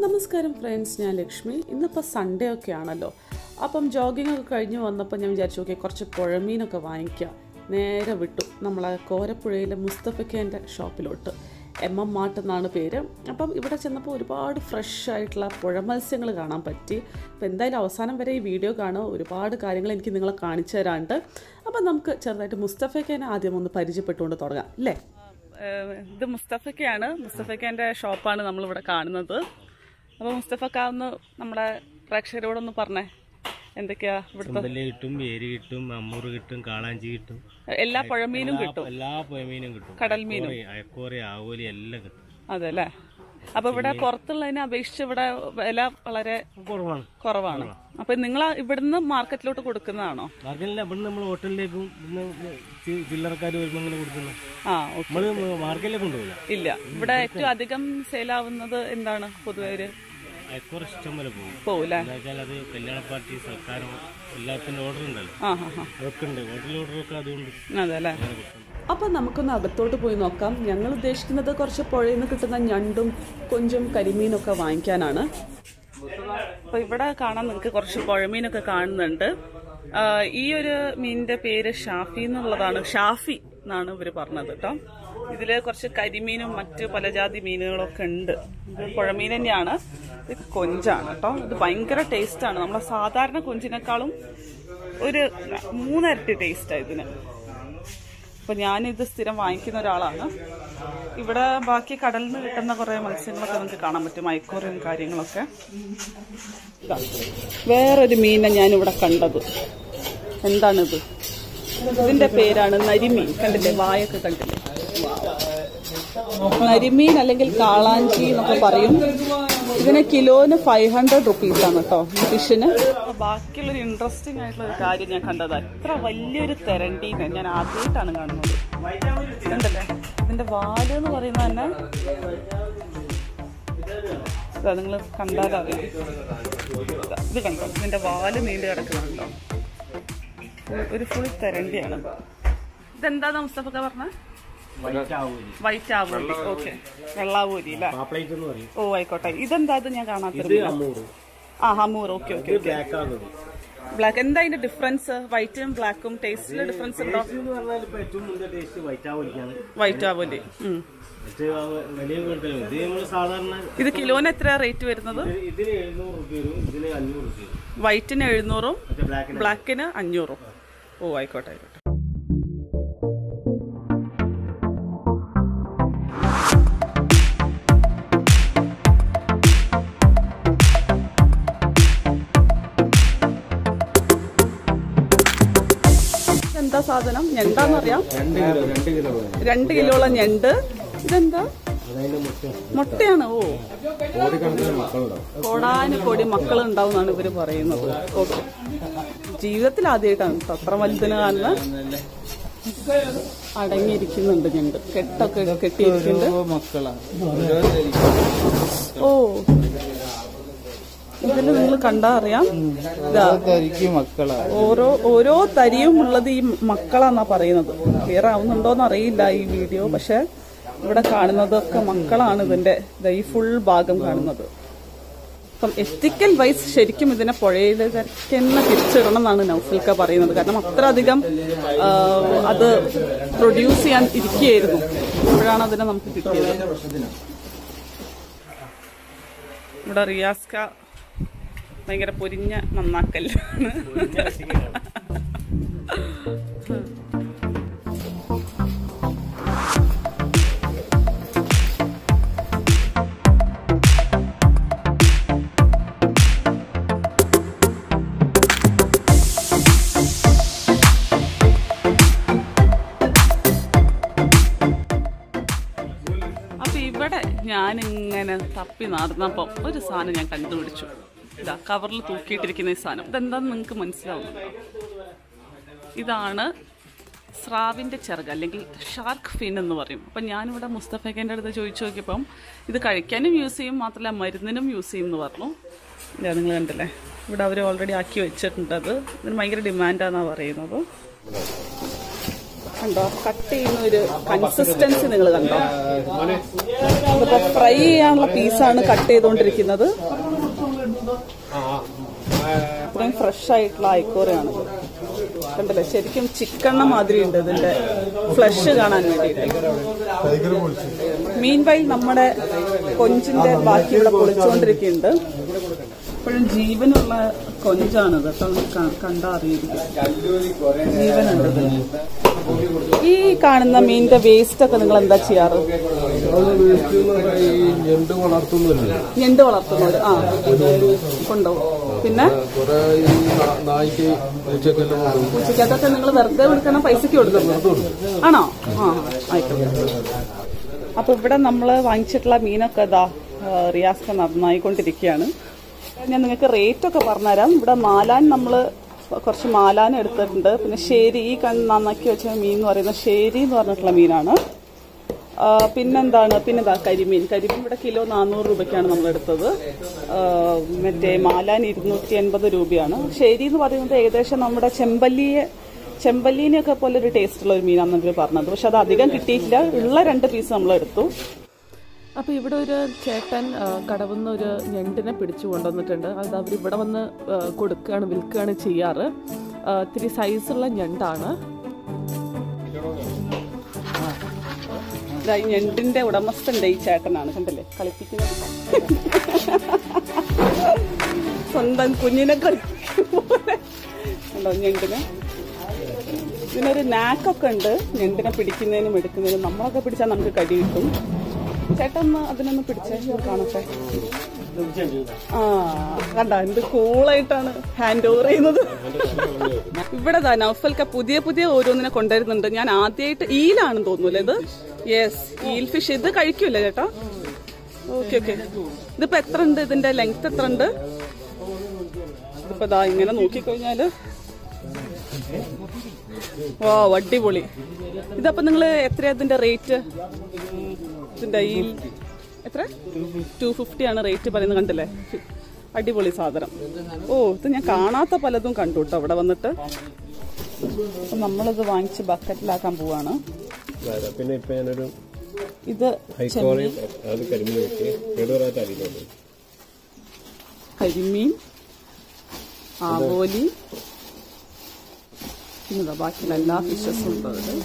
നമസ്കാരം ഫ്രണ്ട്സ് ഞാൻ ലക്ഷ്മി ഇന്നിപ്പോൾ സൺഡേ ഒക്കെ ആണല്ലോ അപ്പം ജോഗിംഗ് ഒക്കെ കഴിഞ്ഞ് വന്നപ്പോൾ ഞാൻ വിചാരിച്ചു ഓക്കെ കുറച്ച് പുഴമീനൊക്കെ വാങ്ങിക്കാം നേരെ വിട്ടു നമ്മളെ കോരപ്പുഴയിലെ മുസ്തഫക്കേൻ്റെ ഷോപ്പിലോട്ട് എം എം മാട്ട് എന്നാണ് പേര് അപ്പം ഇവിടെ ചെന്നപ്പോൾ ഒരുപാട് ഫ്രഷ് ആയിട്ടുള്ള പുഴ മത്സ്യങ്ങൾ കാണാൻ പറ്റി അപ്പോൾ എന്തായാലും അവസാനം വരെ ഈ വീഡിയോ കാണുക ഒരുപാട് കാര്യങ്ങൾ എനിക്ക് നിങ്ങളെ കാണിച്ചു തരാണ്ട് അപ്പം നമുക്ക് ചെറുതായിട്ട് മുസ്തഫക്കേനെ ആദ്യം ഒന്ന് പരിചയപ്പെട്ടുകൊണ്ട് തുടങ്ങാം അല്ലേ ഇത് മുസ്തഫയ്ക്കാണ് മുസ്തഫയ്ക്കാൻ്റെ ഷോപ്പാണ് നമ്മളിവിടെ കാണുന്നത് അപ്പോൾ മുസ്തഫക്ക ഒന്ന് നമ്മുടെ പ്രേക്ഷകരോടൊന്ന് പറഞ്ഞേ എന്തൊക്കെയാ ഇവിടുത്തെ ചെമ്പല്ലി കിട്ടും ഏരി കിട്ടും അമ്മൂറ് കിട്ടും കാളാഞ്ചി കിട്ടും എല്ലാ പുഴമീനും കിട്ടും എല്ലാ പുഴമീനും കിട്ടും കടൽ മീനും അയക്കോറി, അയക്കോറി ആവോലി എല്ലാം കിട്ടും അതെ അല്ലേ അപ്പൊ ഇവിടെ പുറത്തുള്ളതിനെ അപേക്ഷിച്ച് ഇവിടെ വില വളരെ കുറവാണ് കുറവാണ് അപ്പൊ നിങ്ങൾ ഇവിടുന്ന് മാർക്കറ്റിലോട്ട് കൊടുക്കുന്നതാണോ മാർക്കറ്റിൽ ഇവിടുന്ന് നമ്മൾ ഹോട്ടലിലേക്കും ഇവിടുന്ന് ചി- ചില്ലറക്കാർ വരുമ്പോൾ ഇങ്ങനെ കൊടുക്കുന്നു ആ ഓക്കെ നമ്മൾ മാർക്കറ്റിലേക്ക് കൊണ്ടുപോകില്ല ഇല്ല ഇവിടെ ഏറ്റവും അധികം സെയിലാവുന്നത് എന്താണ് പൊതുവെ ഒരു അയക്കോറ ഇഷ്ടം പോലെ പോകും പോകൂല്ലേ എന്താ വെച്ചാൽ അത് കല്യാണ പാർട്ടി സർക്കാരും എല്ലാത്തിൻ്റെ ഓർഡർ ഉണ്ടല്ലോ ആ ഹാ ഹാ അതൊക്കെ ഉണ്ട് ഹോട്ടൽ ഓർഡറൊക്കെ അതുകൊണ്ട് അതെ അല്ലേ അങ്ങനെ കിട്ടും അപ്പോൾ നമുക്കൊന്ന് അകത്തോട്ട് പോയി നോക്കാം ഞങ്ങൾ ഉദ്ദേശിക്കുന്നത് കുറച്ച് പുഴയിൽ നിന്ന് കിട്ടുന്ന ഞണ്ടും കൊഞ്ചും കരിമീനൊക്കെ വാങ്ങിക്കാനാണ് അപ്പോൾ ഇവിടെ കാണാൻ നിങ്ങൾക്ക് കുറച്ച് പുഴമീനൊക്കെ കാണുന്നുണ്ട് ആ, ഈ ഒരു മീനിന്റെ പേര് ഷാഫി എന്നുള്ളതാണ് ഷാഫി എന്നാണ് ഇവർ പറഞ്ഞത് കേട്ടോ ഇതിൽ കുറച്ച് കരിമീനും മറ്റ് പലജാതി മീനുകളൊക്കെ ഉണ്ട് ഇത് പുഴമീൻ തന്നെയാണ് ഇത് കൊഞ്ചാണ് കേട്ടോ ഇത് ഭയങ്കര ടേസ്റ്റാണ് നമ്മളെ സാധാരണ കൊഞ്ചിനേക്കാളും ഒരു മൂന്നരട്ടി ടേസ്റ്റാണ് ഇതിന് അപ്പോൾ ഞാനിത് സ്ഥിരം വാങ്ങിക്കുന്ന ഒരാളാണ് ഇവിടെ ബാക്കി കടലിൽ നിന്ന് കിട്ടുന്ന കുറേ മത്സ്യങ്ങളൊക്കെ നമുക്ക് കാണാൻ പറ്റും മയക്കൂറും കാര്യങ്ങളൊക്കെ ഇതാ. വേറൊരു മീനെ ഞാനിവിടെ കണ്ടത് എന്താണിത് ഇതിന്റെ പേരാണ് നരിമീൻ കണ്ടില്ലേ വായൊക്കെ കണ്ടില്ലേ നരിമീൻ അല്ലെങ്കിൽ കാളാഞ്ചി എന്നൊക്കെ പറയും ഇതിന് കിലോന് ഫൈവ് ഹൺഡ്രഡ് റുപ്പീസ് ആണ് കേട്ടോ ഈ ഫിഷിന് ബാക്കിയുള്ളൊരു ഇൻട്രസ്റ്റിംഗ് ആയിട്ടുള്ള ഒരു കാര്യം ഞാൻ കണ്ടത് എത്ര വലിയൊരു തെരണ്ടീനെ ഞാൻ ആദ്യമായിട്ടാണ് കാണുന്നത് കണ്ടല്ലേ ഇതിന്റെ വാല് എന്ന് പറയുന്നത് തന്നെ നിങ്ങൾ കണ്ടാലറിയാം ഇതാ, ഇത് കണ്ടോ ഇതിന്റെ വാല് നീണ്ടു കിടക്കുന്നുണ്ടോ ഇത് ഒരു ഫുൾ തെരണ്ടിയാണ് ഇതെന്താ മുസ്തഫക്ക പറഞ്ഞ വൈറ്റ് ആവോലി വൈറ്റ് ആവൂരി ഓക്കെ വെള്ളാവൂരി അല്ലേ പാപ്ലേറ്റ് എന്ന് പറയും ഓ ആയിക്കോട്ടെ ഇതെന്താ ഇത് ഞാൻ കാണാത്തത് ഇത് അമ്മൂറ് ആ ഹമൂർ ഓക്കെ ഓക്കെ ഇത് ബ്ലാക്ക് ആകുന്നത് ബ്ലാക്ക് എന്താ അതിന്റെ ഡിഫറൻസ് വൈറ്റും ബ്ലാക്കും ടേസ്റ്റിൽ ഡിഫറൻസ് ഉണ്ടോ എന്ന് പറഞ്ഞാൽ ഇപ്പൊ ഏറ്റവും മുന്നേ ടേസ്റ്റ് വൈറ്റ് ആവോലിക്കാണ് വൈറ്റ് ആവൂലി ഉം. മറ്റേ ആ വലിയ കുഴപ്പമില്ല ഇത് നമ്മൾ സാധാരണ ഇത് കിലോന് എത്ര റേറ്റ് വരുന്നത് ഇത് ഇതിന് എഴുന്നൂറ് റുപ്യ വരും ഇതിന് അഞ്ഞൂറ് റുപ്യ വരും വൈറ്റിന് എഴുന്നൂറും മറ്റേ ബ്ലാക്കിന് ബ്ലാക്കിന് അഞ്ഞൂറും ഓ ആയിക്കോട്ടെ ആയിക്കോട്ടെ എന്താ സാധനം ഞണ്ടാന്നറിയാം രണ്ട് കിലോ രണ്ട് കിലോ രണ്ട് കിലോളം ഞണ്ട് ഇതെന്താ അതതിന്റെ മുട്ട മുട്ടയാണ് ഓ കോടിക്കണക്കിന് മക്കളുണ്ടാവും കോടാന് കോടി മക്കൾ ഉണ്ടാവുന്നാണ് ഇവര് പറയുന്നത് ഓക്കെ ജീവിതത്തിൽ ആദ്യമായിട്ടാണ് കേട്ടോ അത്ര വലുതിന് കാണുന്ന അടങ്ങിയിരിക്കുന്നുണ്ട് ഞണ്ട് കെട്ടൊക്കെ കെട്ടിയിരിക്കുന്നുണ്ട് മക്കളാണ് ഓ ഇതിൽ നിങ്ങൾ കണ്ടാ അറിയാം ഇതാ തരിക്ക് മക്കളാണ് ഓരോ ഓരോ തരിയും ഉള്ളത് ഈ മക്കളാന്നാ പറയുന്നത് ക്ലിയർ ആവുന്നുണ്ടോന്ന് അറിയില്ല ഈ വീഡിയോ പക്ഷെ ഇവിടെ കാണുന്നതൊക്കെ മക്കളാണ് ഇതിന്റെ ദാ ഈ ഫുൾ ഭാഗം കാണുന്നത് അപ്പം എത്തിക്കൽ വൈസ് ശരിക്കും ഇതിനെ പുഴയിലേക്ക് തന്നെ തിരിച്ചിടണം എന്നാണ് നൗഫൽക്ക പറയുന്നത് കാരണം അത്ര അധികം ആ, അത് പ്രൊഡ്യൂസ് ചെയ്യാൻ ഇരിക്കുകയായിരുന്നു അപ്പോഴാണ് അതിനെ നമുക്ക് കിട്ടിയത് ഇവിടെ റിയാസ്ക ഭയങ്കര പൊരിഞ്ഞ നന്നാക്കല്ലാണ് അപ്പൊ ഇവിടെ ഞാനിങ്ങനെ തപ്പി നടന്നപ്പം ഒരു സാധനം ഞാൻ കണ്ടുപിടിച്ചു ഇതാ കവറിൽ തൂക്കിയിട്ടിരിക്കുന്ന ഈ സാധനം ഇതെന്താന്ന് നിങ്ങൾക്ക് മനസ്സിലാവുന്നുണ്ടോ ഇതാണ് സ്രാവിൻ്റെ ചിറക് അല്ലെങ്കിൽ ഷാർക്ക് ഫിൻ എന്ന് പറയും അപ്പം ഞാനിവിടെ മുസ്തഫേഖൻ്റെ അടുത്ത് ചോദിച്ചു നോക്കിയപ്പം ഇത് കഴിക്കാനും യൂസ് ചെയ്യും മാത്രമല്ല മരുന്നിനും യൂസ് ചെയ്യും എന്ന് പറഞ്ഞു ഇതാ നിങ്ങൾ കണ്ടില്ലേ ഇവിടെ അവർ ഓൾറെഡി ആക്കി വെച്ചിട്ടുണ്ട് അത് ഇതിന് ഭയങ്കര ഡിമാൻഡാണെന്നാണ് പറയുന്നത് കണ്ടോ കട്ട് ചെയ്യുന്ന ഒരു കൺസിസ്റ്റൻസി നിങ്ങൾ കണ്ടോ ഇതിപ്പോ ഫ്രൈ ചെയ്യാനുള്ള പീസാണ് കട്ട് ചെയ്തുകൊണ്ടിരിക്കുന്നത് അത്രയും ഫ്രഷ് ആയിട്ടുള്ള അയക്കോറയാണ് കണ്ടല്ലേ ശരിക്കും ചിക്കണ്ണ മാതിരി ഉണ്ട് ഇതിന്റെ ഫ്ലഷ് കാണാൻ വേണ്ടിയിട്ട് മീൻ വൈൽ നമ്മുടെ കൊഞ്ചിന്റെ ബാക്കി ഇവിടെ പൊളിച്ചുകൊണ്ടിരിക്കുന്നുണ്ട് ഇപ്പോഴും ജീവനുള്ള കൊഞ്ചാണിത് കേട്ടോ കണ്ടാ അറിയിരിക്കും ജീവനുണ്ട് ഇതിന്. ഈ കാണുന്ന മീനിന്റെ വേസ്റ്റ് ഒക്കെ നിങ്ങൾ എന്താ ചെയ്യാറ് ഈ ഞണ്ട് വളർത്തുന്നില്ല ഞണ്ട് വളർത്തുന്നവര് ആ കൊണ്ടുപോകും പിന്നെ കുറെ ഈ നാ- നായ്ക്ക് പൂച്ചക്കെല്ലാം കൊണ്ടുപോകും ഉച്ചയ്ക്ക് അതൊക്കെ നിങ്ങൾ വെറുതെ വിളിക്കണം പൈസക്ക് കൊടുക്കുന്നു ആണോ ആ ആയിക്കോട്ടെ അപ്പൊ ഇവിടെ നമ്മൾ വാങ്ങിച്ചിട്ടുള്ള മീനൊക്കെ ഇതാ ആ, റിയാസ്ക നന്നായിക്കൊണ്ടിരിക്കുകയാണ് ഞാൻ നിങ്ങൾക്ക് റേറ്റ് ഒക്കെ പറഞ്ഞുതരാം ഇവിടെ മാലാൻ നമ്മൾ കുറച്ച് മാലാൻ എടുത്തിട്ടുണ്ട് പിന്നെ ശേരി ഈ കണ്ണ് നന്നാക്കി വെച്ച മീൻ എന്ന് പറയുന്നത് ശേരി എന്ന് പറഞ്ഞിട്ടുള്ള മീനാണ് ആ, പിന്നെന്താണ് പിന്നെ ഇതാ കരിമീൻ കരിമീൻ ഇവിടെ കിലോ നാനൂറ് രൂപയ്ക്കാണ് നമ്മൾ എടുത്തത് ആ, മറ്റേ മാലാൻ ഇരുന്നൂറ്റി എൺപത് രൂപയാണ് ശരി എന്ന് പറയുന്നത് ഏകദേശം നമ്മുടെ ചെമ്പല്ലിയെ ചെമ്പല്ലീനെയൊക്കെ പോലെ ഒരു ടേസ്റ്റുള്ള ഒരു മീനാണെന്ന് ഇവർ പറഞ്ഞത് പക്ഷെ അത് അധികം കിട്ടിയിട്ടില്ല ഉള്ള രണ്ട് പീസ് നമ്മൾ എടുത്തു അപ്പോൾ ഇവിടെ ഒരു ചേട്ടൻ ആ, കടവുന്ന ഒരു ഞണ്ടിനെ പിടിച്ചു കൊണ്ടുവന്നിട്ടുണ്ട് അത് അവർ ഇവിടെ വന്ന് ആ, കൊടുക്കുകയാണ് വിൽക്കുകയാണ് ചെയ്യാറ് ആ, ഇത്തിരി സൈസുള്ള ഞണ്ടാണ് ഇതാ ഈ ഞണ്ടിന്റെ ഉടമസ്ഥന്റെ ഈ ചേട്ടനാണ് കണ്ടില്ലേ കളിപ്പിക്കുന്നത് സ്വന്തം കുഞ്ഞിനെ കളിപ്പിക്കുന്ന പോലെ ഉണ്ടോ ഞണ്ടിന് ഇതിനൊരു നാക്കൊക്കെ ഉണ്ട് ഞണ്ടിനെ പിടിക്കുന്നതിനും എടുക്കുന്നതിനും നമ്മളൊക്കെ പിടിച്ചാൽ നമുക്ക് കടി കിട്ടും ചേട്ടൻ ഒന്ന് അതിനൊന്ന് പിടിച്ചേ ഇത് കാണട്ടെ ആ കണ്ട എന്ത് കൂളായിട്ടാണ് ഹാൻഡ് ഓവർ ചെയ്യുന്നത് ഇവിടെ ദാ നൗഫൽക്ക പുതിയ പുതിയ ഓരോന്നിനെ കൊണ്ടുവരുന്നുണ്ട് ഞാൻ ആദ്യമായിട്ട് ഈലാണെന്ന് തോന്നുന്നു ഇത് യെസ് ഈൽ ഫിഷ് ഇത് കഴിക്കൂല ചേട്ടാ ഓക്കെ ഓക്കെ ഇതിപ്പോ എത്ര ഉണ്ട് ഇതിന്റെ ലെങ്ത് എത്ര ഉണ്ട് ഇതിപ്പോ ദാ ഇങ്ങനെ നോക്കിക്കഴിഞ്ഞാല് ഓ അടിപൊളി ഇതപ്പോ നിങ്ങള് എത്രയാ ഇതിന്റെ റേറ്റ് ഇതിന്റെ ഈ എത്ര ടു ഫിഫ്റ്റി ആണ് റേറ്റ് പറയുന്നത് കണ്ടില്ലേ അടിപൊളി സാധനം ഓ ഇത് ഞാൻ കാണാത്ത പലതും കണ്ടു കേട്ടോ അവിടെ വന്നിട്ട് അപ്പൊ നമ്മളിത് വാങ്ങിച്ച് ബക്കറ്റിലാക്കാൻ പോവാണ് പിന്നെ ഇപ്പൊ ഞാനൊരു ഇത് ഹൈക്കോറയും അത് കരിമീൻ വെച്ച് കേടുവരാത്ത അരിയിലോട്ട് കരിമീൻ ആവോലി പിന്നെ ദാ ബാക്കിയുള്ള എല്ലാ ഫിഷസും ഉണ്ട് അതിൽ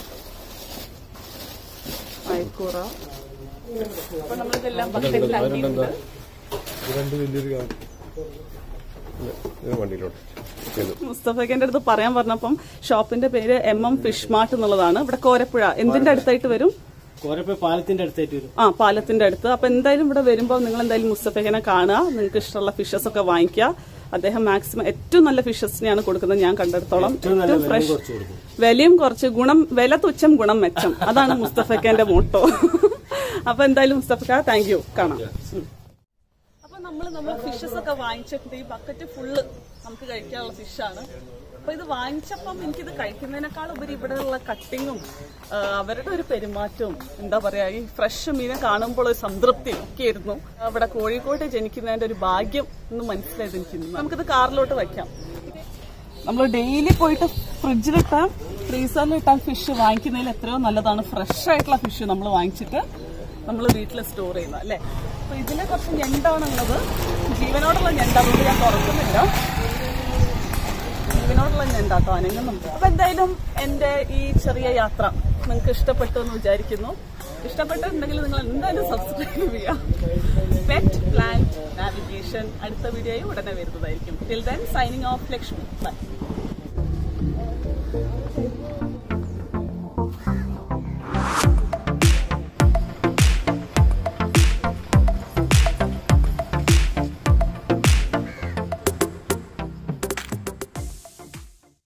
അയക്കൂറ അപ്പൊ നമ്മളിതെല്ലാം ബക്കറ്റിലാക്കിയിട്ടുണ്ട് രണ്ട് വലിയൊരു കാ- ഇത് വണ്ടിയിലോട്ട് ഇത്. മുസ്തഫയ്ക്കന്റെ അടുത്ത് പറയാൻ പറഞ്ഞപ്പം ഷോപ്പിന്റെ പേര് എം എം ഫിഷ് മാർട്ട് എന്നുള്ളതാണ് ഇവിടെ കോരപ്പുഴ എന്തിന്റെ അടുത്തായിട്ട് വരും കോരപ്പ പാലത്തിന്റെ അടുത്തായിട്ട് വരും ആ പാലത്തിന്റെ അടുത്ത് അപ്പൊ എന്തായാലും ഇവിടെ വരുമ്പോൾ നിങ്ങൾ എന്തായാലും മുസ്തഫയ്ക്കനെ കാണുക നിങ്ങൾക്ക് ഇഷ്ടമുള്ള ഫിഷസ് ഒക്കെ വാങ്ങിക്കുക അദ്ദേഹം മാക്സിമം ഏറ്റവും നല്ല ഫിഷസിനെയാണ് കൊടുക്കുന്നത് ഞാൻ കണ്ടെടുത്തോളം ഏറ്റവും ഫ്രഷ് വിലയും കുറച്ച് ഗുണം വില തുച്ഛം ഗുണം മെച്ചം അതാണ് മുസ്തഫയ്ക്കന്റെ മോട്ടോ അപ്പൊ എന്തായാലും മുസ്തഫക്ക താങ്ക് യു കാണാം ഉം. അപ്പൊ നമ്മൾ നമ്മൾ ഫിഷസ് ഒക്കെ വാങ്ങിച്ചിട്ടുണ്ട് ഈ ബക്കറ്റ് ഫുള്ള് നമുക്ക് കഴിക്കാനുള്ള ഫിഷാണ് അപ്പൊ ഇത് വാങ്ങിച്ചപ്പം എനിക്കിത് കഴിക്കുന്നതിനേക്കാൾ ഉപരി ഇവിടെയുള്ള കട്ടിങ്ങും അവരുടെ ഒരു പെരുമാറ്റവും എന്താ പറയാ ഈ ഫ്രഷ് മീനെ കാണുമ്പോൾ ഒരു സംതൃപ്തി ഒക്കെ ആയിരുന്നു അവിടെ കോഴിക്കോട്ട് ജനിക്കുന്നതിന്റെ ഒരു ഭാഗ്യം എന്ന് മനസ്സിലായത് എനിക്ക് ഇന്ന്. നമുക്കിത് കാറിലോട്ട് വയ്ക്കാം നമ്മൾ ഡെയിലി പോയിട്ട് ഫ്രിഡ്ജിലിട്ട ഫ്രീസറിലിട്ട ഫിഷ് വാങ്ങിക്കുന്നതിൽ എത്രയോ നല്ലതാണ് ഫ്രഷ് ആയിട്ടുള്ള ഫിഷ് നമ്മൾ വാങ്ങിച്ചിട്ട് നമ്മൾ വീട്ടിൽ സ്റ്റോർ ചെയ്യുന്നത് അല്ലേ അപ്പൊ ഇതിലെ കുറച്ച് ഞണ്ടാണുള്ളത് ജീവനോടുള്ള ഞണ്ട് അതുകൊണ്ട് ഞാൻ തുറക്കുന്നില്ല ജീവനോടുള്ള ഞണ്ടാട്ടോ അനങ്ങുന്നുണ്ട് അപ്പൊ എന്തായാലും എന്റെ ഈ ചെറിയ യാത്ര നിങ്ങൾക്ക് ഇഷ്ടപ്പെട്ടു എന്ന് വിചാരിക്കുന്നു ഇഷ്ടപ്പെട്ടിട്ടുണ്ടെങ്കിൽ നിങ്ങൾ എന്തായാലും സബ്സ്ക്രൈബ് ചെയ്യാം പെറ്റ് പ്ലാൻ നാവിഗേഷൻ അടുത്ത വീഡിയോയും ഉടനെ വരുന്നതായിരിക്കും till then signing off Lakshmi by